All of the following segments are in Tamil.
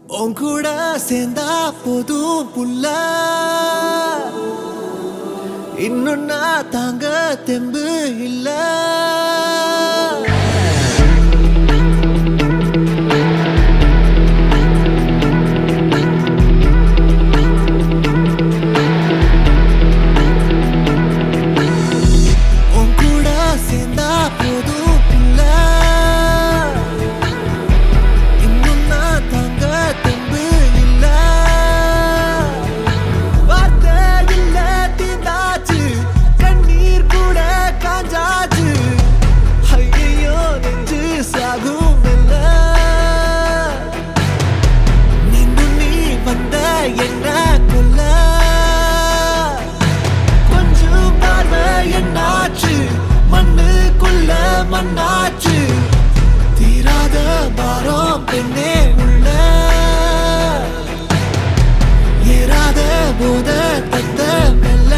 உன் கூட சேர்ந்தா போதும் புல்ல இன்னும் நான் தாங்க தெம்பு இல்ல உன் கூட சேர்ந்தா போதும் புல்ல இன்னும் நான் தாங்க தெம்பு இல்ல வார்த்தை இல்ல தீந்தாச்சு கண்ணீர் கூட காஞ்சாச்சு ஐயோ நெஞ்சு சாகும் இல்ல மீண்டும் நீ வந்த என்ன கொல்ல கொஞ்சம் பார்வை என்னாச்சு மண்ணுக்குள்ள மண்ணாச்சு தீராத பாரம் பெண்ணே உள்ள ஏறாத போத தத்த மெல்ல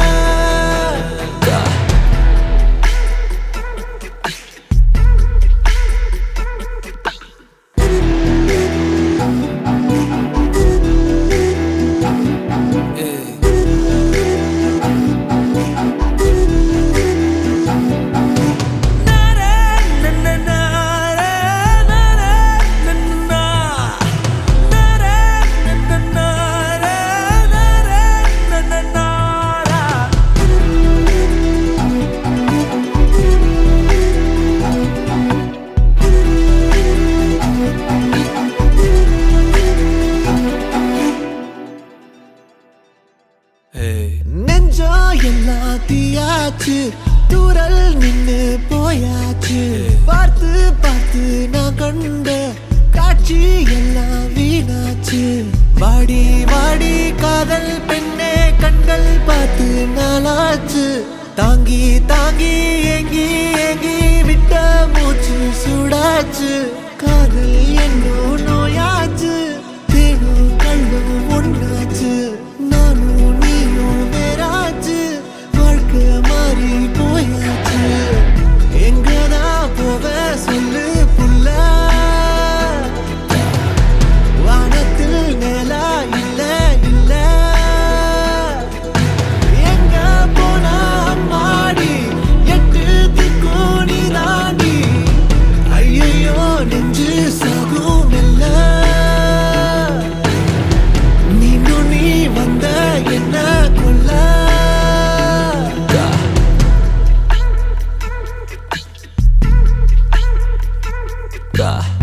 நெஞ்சம் எல்லாம் தீயாச்சு தூரல் நின்னு போயாச்சு பார்த்து பார்த்து நான் கண்ட காட்சி எல்லாம் வீணாச்சு வாடி வாடி காதல் பெண்ணே கண்கள் பார்த்து நாளாச்சு தாங்கி தாங்கி ஏங்கி ஏங்கி விட்ட மூச்சு சூடாச்சு காதல் என்னும் நோயாச்சு தேனும் கள்ளும் ஒண்ணாச்சு நானும் நீயும் வேறாச்சு வாழ்க்கை மாறி போயாச்சு எங்கதான் போவ சொல்லு புள்ள வானத்தில் நிலா இல்ல இல்ல எங்க போனா அம்மாடி எட்டு திக்கும் நீ தாண்டி ஐயையோ நெஞ்சு சாகும் இல்ல நீனும் நீ வந்த என்ன கொல்ல Da.